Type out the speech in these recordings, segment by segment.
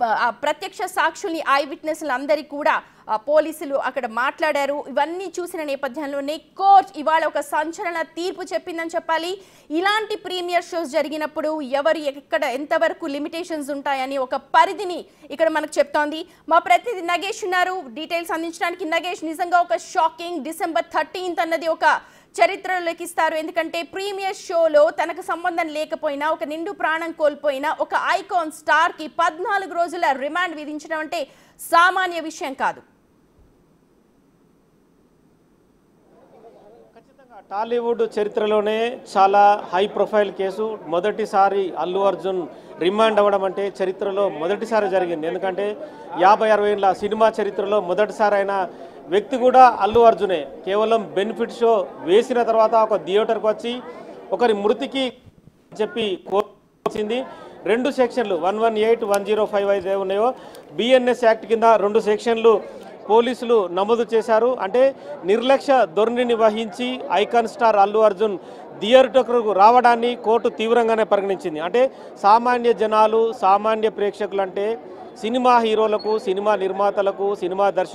బ- ఆ ప్రత్యక్ష సాక్షుల్ని ఐ విట్నెస్లు అందరికీ కూడా ఆ, పోలీసులు అక్కడ మాట్లాడారు ఇవన్నీ చూసిన నేపథ్యంలోనే కోర్ట్ ఇవాళ ఒక సంచలన తీర్పు చెప్పిందని చెప్పాలి ఇలాంటి ప్రీమియర్ షోస్ జరిగినప్పుడు ఎవరు ఎక్కడ ఎంతవరకు లిమిటేషన్స్ ఉంటాయని ఒక పరిధిని ఇక్కడ మనకు చెప్తోంది మా ప్రతినిధి నగేష్ ఉన్నారు డీటెయిల్స్ అందించడానికి నగేష్ నిజంగా ఒక షాకింగ్ డిసెంబర్ థర్టీన్త్ అన్నది ఒక చరిత్రలోకి ఇస్తారు ఎందుకంటే ప్రీమియర్ షోలో తనకు సంబంధం లేకపోయినా ఒక నిండు ప్రాణం కోల్పోయినా ఒక ఐకాన్ స్టార్ కి పద్నాలుగు రోజుల రిమాండ్ విధించడం అంటే సామాన్య విషయం కాదు ఖచ్చితంగా టాలీవుడ్ చరిత్రలోనే చాలా హై ప్రొఫైల్ కేసు మొదటిసారి అల్లు అర్జున్ రిమాండ్ అవ్వడం అంటే చరిత్రలో మొదటిసారి జరిగింది ఎందుకంటే యాభై అరవై ఏళ్ళ సినిమా చరిత్రలో మొదటిసారి అయిన వ్యక్తి కూడా అల్లు అర్జునే కేవలం బెనిఫిట్ షో వేసిన తర్వాత ఒక థియేటర్కి వచ్చి ఒకరి మృతికి చెప్పి కోర్టు వచ్చింది రెండు సెక్షన్లు one one eight one zero five అయితే ఉన్నాయో బిఎన్ఎస్ యాక్ట్ కింద రెండు సెక్షన్లు పోలీసులు నమోదు చేశారు అంటే నిర్లక్ష్య ధోరణిని వహించి ఐకాన్ స్టార్ అల్లు అర్జున్ థియేటర్కు రావడాన్ని కోర్టు తీవ్రంగానే పరిగణించింది అంటే సామాన్య జనాలు సామాన్య ప్రేక్షకులు అంటే సినిమా హీరోలకు సినిమా నిర్మాతలకు సినిమా దర్శకులకు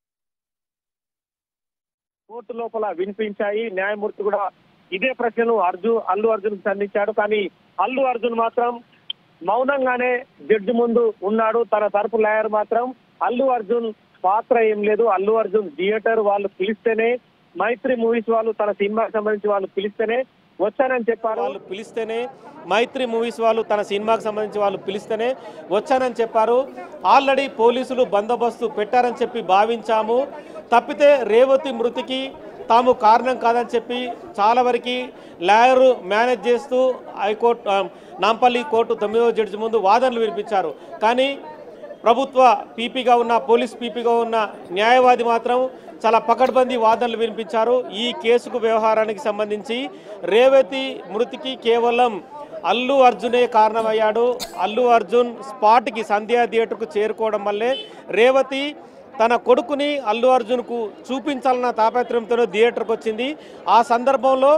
కోర్టు లోపల వినిపించాయి న్యాయమూర్తి కూడా ఇదే ప్రశ్నను అర్జున్ అల్లు అర్జున్ సంధించాడు కానీ అల్లు అర్జున్ మాత్రం మౌనంగానే జడ్జి ముందు ఉన్నాడు తన తరపు లాయర్ మాత్రం అల్లు అర్జున్ పాత్ర ఏం లేదు అల్లు అర్జున్ థియేటర్ వాళ్ళు పిలిస్తేనే మైత్రి మూవీస్ వాళ్ళు తన సినిమాకి సంబంధించి వాళ్ళు పిలిస్తేనే వచ్చానని చెప్పారు వాళ్ళు పిలిస్తేనే మైత్రి మూవీస్ వాళ్ళు తన సినిమాకి సంబంధించి వాళ్ళు పిలిస్తేనే వచ్చానని చెప్పారు ఆల్రెడీ పోలీసులు బందోబస్తు పెట్టారని చెప్పి భావించాము తప్పితే రేవతి మృతికి తాము కారణం కాదని చెప్పి చాలా వరకు లాయర్ మేనేజ్ చేస్తూ హైకోర్టు ఆ, నాంపల్లి కోర్టు తొమ్మిదవ జడ్జి ముందు వాదనలు వినిపించారు కానీ ప్రభుత్వ పీపీగా ఉన్న పోలీస్ పీపీగా ఉన్న న్యాయవాది మాత్రం చాలా పకడ్బందీ వాదనలు వినిపించారు ఈ కేసుకు వ్యవహారానికి సంబంధించి రేవతి మృతికి కేవలం అల్లు అర్జునే కారణమయ్యాడు అల్లు అర్జున్ స్పాట్కి సంధ్యా థియేటర్కు చేరుకోవడం వల్లే రేవతి తన కొడుకుని అల్లు అర్జున్కు చూపించాలన్న తాపత్రయంతో థియేటర్కి వచ్చింది ఆ సందర్భంలో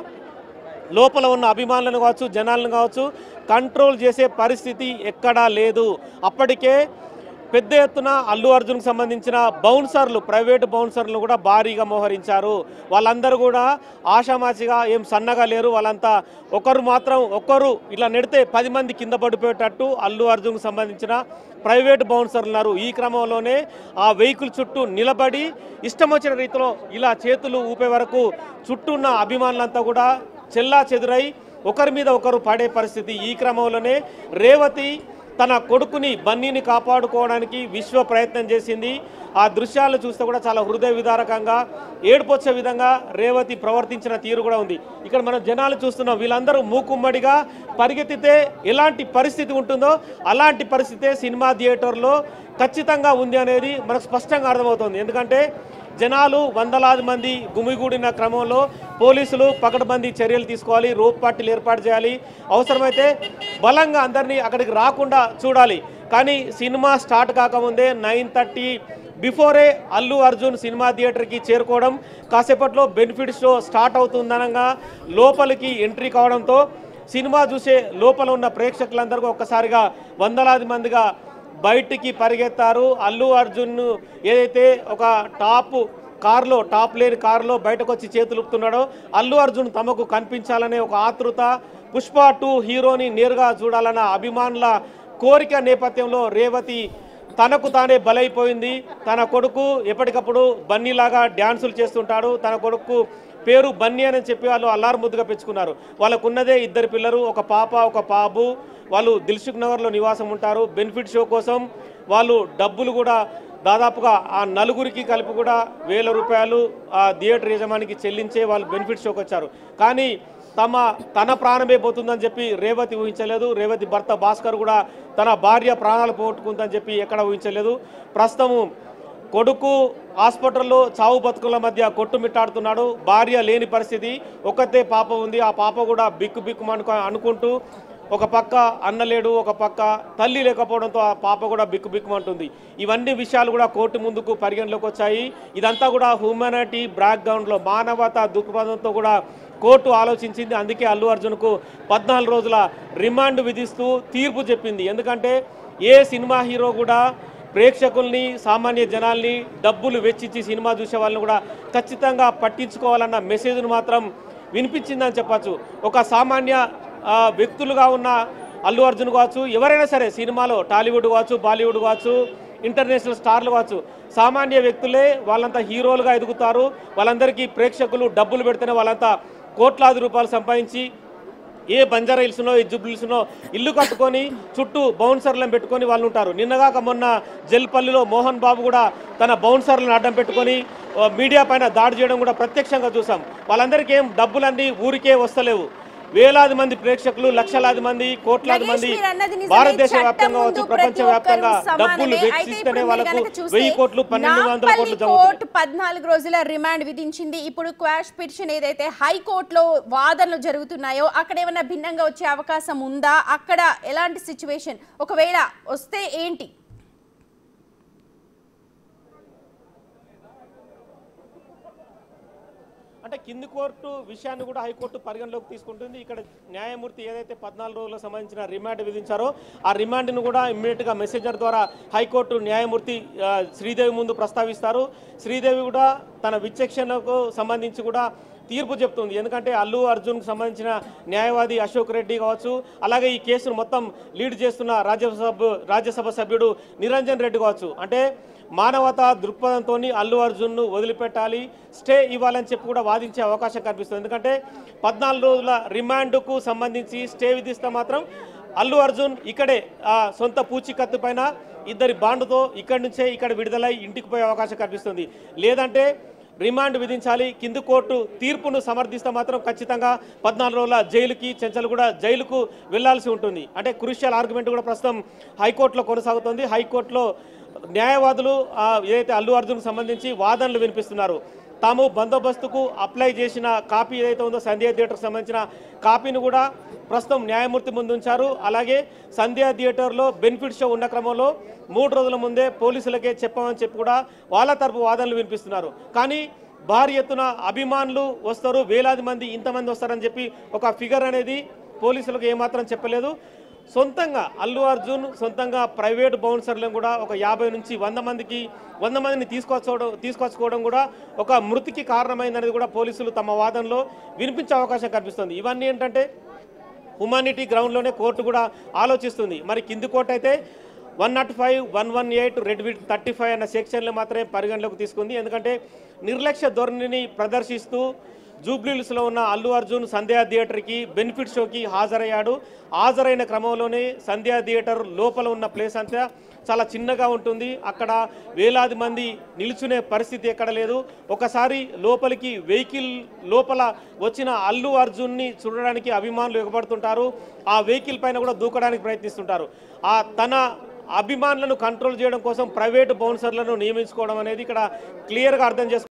లోపల ఉన్న అభిమానులను కావచ్చు జనాలను కావచ్చు కంట్రోల్ చేసే పరిస్థితి ఎక్కడా లేదు అప్పటికే పెద్ద ఎత్తున అల్లు అర్జున్కి సంబంధించిన బౌన్సర్లు ప్రైవేటు బౌన్సర్లు కూడా భారీగా మోహరించారు వాళ్ళందరూ కూడా ఆషామాషిగా ఏం సన్నగా లేరు వాళ్ళంతా ఒకరు మాత్రం ఒక్కరు ఇట్లా నెడితే పది మంది కింద పడిపోయేటట్టు అల్లు అర్జున్కి సంబంధించిన ప్రైవేట్ బౌన్సర్లు ఉన్నారు ఈ క్రమంలోనే ఆ వెహికల్ చుట్టూ నిలబడి ఇష్టం వచ్చిన రీతిలో ఇలా చేతులు ఊపే వరకు చుట్టూ ఉన్న అభిమానులంతా కూడా చెల్లా చెదురై ఒకరి మీద ఒకరు పడే పరిస్థితి ఈ క్రమంలోనే రేవతి తన కొడుకుని బన్నీని కాపాడుకోవడానికి విశ్వ ప్రయత్నం చేసింది ఆ దృశ్యాలను చూస్తే కూడా చాలా హృదయ విదారకంగా ఏడుపొచ్చే విధంగా రేవతి ప్రవర్తించిన తీరు కూడా ఉంది ఇక్కడ మనం జనాలు చూస్తున్నాం వీళ్ళందరూ మూకుమ్మడిగా పరిగెత్తితే ఎలాంటి పరిస్థితి ఉంటుందో అలాంటి పరిస్థితే సినిమా థియేటర్లో ఖచ్చితంగా ఉంది అనేది మనకు స్పష్టంగా అర్థమవుతుంది ఎందుకంటే జనాలు వందలాది మంది గుమిగూడిన క్రమంలో పోలీసులు పకడ్బందీ చర్యలు తీసుకోవాలి రోప్ పార్టీలు ఏర్పాటు చేయాలి అవసరమైతే బలంగా అందరినీ అక్కడికి రాకుండా చూడాలి కానీ సినిమా స్టార్ట్ కాకముందే నైన్ థర్టీ బిఫోరే అల్లు అర్జున్ సినిమా థియేటర్కి చేరుకోవడం కాసేపట్లో బెనిఫిట్ షో స్టార్ట్ అవుతుందనగా లోపలికి ఎంట్రీ కావడంతో సినిమా చూసే లోపల ఉన్న ప్రేక్షకులందరికీ ఒక్కసారిగా వందలాది మందిగా బయటికి పరిగెత్తారు అల్లు అర్జున్ ఏదైతే ఒక టాప్ కారులో టాప్ లేని కారులో బయటకు వచ్చి చేతులు ఊపుతున్నాడో అల్లు అర్జున్ తమకు కనిపించాలనే ఒక ఆతృత పుష్ప టూ హీరోని నేరుగా చూడాలన్న అభిమానుల కోరిక నేపథ్యంలో రేవతి తనకు తానే బలైపోయింది తన కొడుకు ఎప్పటికప్పుడు బన్నీలాగా డ్యాన్సులు చేస్తుంటాడు తన కొడుకు పేరు బన్నీ అని చెప్పి వాళ్ళు అల్లారు ముద్దుగా పెంచుకున్నారు వాళ్ళకున్నదే ఇద్దరు పిల్లలు ఒక పాప ఒక బాబు వాళ్ళు దిల్సుఖ్ నగర్లో నివాసం ఉంటారు బెనిఫిట్ షో కోసం వాళ్ళు డబ్బులు కూడా దాదాపుగా ఆ నలుగురికి కలిపి కూడా వేల రూపాయలు ఆ థియేటర్ యజమానికి చెల్లించే వాళ్ళు బెనిఫిట్ షోకి వచ్చారు కానీ తమ తన ప్రాణమే పోతుందని చెప్పి రేవతి ఊహించలేదు రేవతి భర్త భాస్కర్ కూడా తన భార్య ప్రాణాలు పోగొట్టుకుందని చెప్పి ఎక్కడ ఊహించలేదు ప్రస్తుతము కొడుకు హాస్పిటల్లో చావు బతుకుల మధ్య కొట్టుమిట్టాడుతున్నాడు భార్య లేని పరిస్థితి ఒక్కతే పాప ఉంది ఆ పాప కూడా బిక్కు బిక్కు అనుకు అనుకుంటూ ఒక పక్క అన్న లేడు ఒక పక్క తల్లి లేకపోవడంతో ఆ పాప కూడా బిక్కు బిక్కుమంటుంది ఇవన్నీ విషయాలు కూడా కోర్టు ముందుకు పరిగణలోకి వచ్చాయి ఇదంతా కూడా హ్యూమానిటీ బ్యాక్గ్రౌండ్లో మానవతా దృక్పథంతో కూడా కోర్టు ఆలోచించింది అందుకే అల్లు అర్జున్కు పద్నాలుగు రోజుల రిమాండ్ విధిస్తూ తీర్పు చెప్పింది ఎందుకంటే ఏ సినిమా హీరో కూడా ప్రేక్షకుల్ని సామాన్య జనాల్ని డబ్బులు వెచ్చించి సినిమా చూసే వాళ్ళని కూడా ఖచ్చితంగా పట్టించుకోవాలన్న మెసేజ్ను మాత్రం వినిపించిందని చెప్పచ్చు ఒక సామాన్య ఆ, వ్యక్తులుగా ఉన్న అల్లు అర్జున్ కావచ్చు ఎవరైనా సరే సినిమాలో టాలీవుడ్ కావచ్చు బాలీవుడ్ కావచ్చు ఇంటర్నేషనల్ స్టార్లు కావచ్చు సామాన్య వ్యక్తులే వాళ్ళంతా హీరోలుగా ఎదుగుతారు వాళ్ళందరికీ ప్రేక్షకులు డబ్బులు పెడితేనే వాళ్ళంతా కోట్లాది రూపాయలు సంపాదించి ఏ బంజారా హిల్స్నో ఏ జుబ్లీస్నో ఇల్లు కట్టుకొని చుట్టూ బౌన్సర్లను పెట్టుకొని వాళ్ళు ఉంటారు నిన్నగాక మొన్న జల్పల్లిలో మోహన్ బాబు కూడా తన బౌన్సర్లను అడ్డం పెట్టుకొని ఆ, మీడియా పైన దాడి చేయడం కూడా ప్రత్యక్షంగా చూసాం వాళ్ళందరికీ ఏం డబ్బులన్నీ ఊరికే వస్తలేవు వేలాది మంది ప్రేక్షకులు లక్షలాది మంది కోట్లాది నగేష్ మంది మీరు అన్నది నిజమే. భారతదేశ చట్టం వ్యాప్తంగా ముందు కావచ్చు ప్రతి ప్రపంచ వ్యాప్తంగా ఒక్కరూ సమానమే. డబ్బులు అయితే వెచ్చిస్తేనే ఇప్పుడు మీరు వాళ్ళకు గనక చూస్తే వెయ్యి కోట్లు పన్నెండు వందల నాంపల్లి కోట్లు జరుగుతుంది కోర్టు పద్నాలుగు రోజుల రిమాండ్ విధించింది ఇప్పుడు క్వాష్ పిటిషన్ ఏదైతే హైకోర్టులో వాదనలు జరుగుతున్నాయో అక్కడ ఏమైనా భిన్నంగా వచ్చే అవకాశం ఉందా అక్కడ ఎలాంటి సిచ్యువేషన్ ఒకవేళ వస్తే ఏంటి అంటే కింది కోర్టు విషయాన్ని కూడా హైకోర్టు పరిగణలోకి తీసుకుంటుంది ఇక్కడ న్యాయమూర్తి ఏదైతే పద్నాలుగు రోజులకు సంబంధించిన రిమాండ్ విధించారో ఆ రిమాండ్ను కూడా ఇమ్మీడియట్గా మెసేంజర్ ద్వారా హైకోర్టు న్యాయమూర్తి ఆ, శ్రీదేవి ముందు ప్రస్తావిస్తారు శ్రీదేవి కూడా తన విచక్షణకు సంబంధించి కూడా తీర్పు చెప్తుంది ఎందుకంటే అల్లు అర్జున్కు సంబంధించిన న్యాయవాది అశోక్ రెడ్డి కావచ్చు అలాగే ఈ కేసును మొత్తం లీడ్ చేస్తున్న రాజ్యసభ రాజ్యసభ సభ్యుడు నిరంజన్ రెడ్డి కావచ్చు అంటే మానవతా దృక్పథంతో అల్లు అర్జున్ను వదిలిపెట్టాలి స్టే ఇవ్వాలని చెప్పి కూడా వాదించే అవకాశం కనిపిస్తుంది ఎందుకంటే పద్నాలుగు రోజుల రిమాండ్కు సంబంధించి స్టే విధిస్తే మాత్రం అల్లు అర్జున్ ఇక్కడే ఆ సొంత పూచికత్తు పైన ఇద్దరి బాండుతో ఇక్కడి నుంచే ఇక్కడ విడుదలై ఇంటికి పోయే అవకాశం కనిపిస్తుంది లేదంటే రిమాండ్ విధించాలి కింది కోర్టు తీర్పును సమర్థిస్తే మాత్రం ఖచ్చితంగా పద్నాలుగు రోజుల జైలుకి చెంచలు కూడా జైలుకు వెళ్లాల్సి ఉంటుంది అంటే క్రూషియల్ ఆర్గ్యుమెంట్ కూడా ప్రస్తుతం హైకోర్టులో కొనసాగుతుంది హైకోర్టులో న్యాయవాదులు ఆ, ఏదైతే అల్లు అర్జున్కు సంబంధించి వాదనలు వినిపిస్తున్నారు తాము బందోబస్తుకు అప్లై చేసిన కాపీ ఏదైతే ఉందో సంధ్యా థియేటర్కి సంబంధించిన కాపీని కూడా ప్రస్తుతం న్యాయమూర్తి ముందు ఉంచారు అలాగే సంధ్యా థియేటర్లో బెనిఫిట్ షో ఉన్న క్రమంలో మూడు రోజుల ముందే పోలీసులకే చెప్పామని చెప్పి కూడా వాళ్ళ తరపు వాదనలు వినిపిస్తున్నారు కానీ భారీ ఎత్తున అభిమానులు వస్తారు వేలాది మంది ఇంతమంది వస్తారని చెప్పి ఒక ఫిగర్ అనేది పోలీసులకు ఏమాత్రం చెప్పలేదు సొంతంగా అల్లు అర్జున్ సొంతంగా ప్రైవేట్ బౌన్సర్లను కూడా ఒక యాభై నుంచి వంద మందికి వంద మందిని తీసుకొచ్చుకోవడం తీసుకొచ్చుకోవడం కూడా ఒక మృతికి కారణమైందనేది కూడా పోలీసులు తమ వాదనలో వినిపించే అవకాశం కనిపిస్తుంది ఇవన్నీ ఏంటంటే హ్యుమానిటీ గ్రౌండ్లోనే కోర్టు కూడా ఆలోచిస్తుంది మరి కింది కోర్టు అయితే one not five one one eight read with thirty five అన్న సెక్షన్లు మాత్రమే పరిగణలోకి తీసుకుంది ఎందుకంటే నిర్లక్ష్య ధోరణిని ప్రదర్శిస్తూ జూబ్లీహిల్స్లో ఉన్న అల్లు అర్జున్ సంధ్యా థియేటర్కి బెనిఫిట్ షోకి హాజరయ్యాడు హాజరైన క్రమంలోనే సంధ్యా థియేటర్ లోపల ఉన్న ప్లేస్ అంతా చాలా చిన్నగా ఉంటుంది అక్కడ వేలాది మంది నిల్చునే పరిస్థితి ఎక్కడ లేదు ఒకసారి లోపలికి వెహికల్ లోపల వచ్చిన అల్లు అర్జున్ని చూడడానికి అభిమానులు ఎగబడుతుంటారు ఆ వెహికల్ పైన కూడా దూకడానికి ప్రయత్నిస్తుంటారు ఆ తన అభిమానులను కంట్రోల్ చేయడం కోసం ప్రైవేటు బౌన్సర్లను నియమించుకోవడం అనేది ఇక్కడ క్లియర్గా అర్థం చేసుకో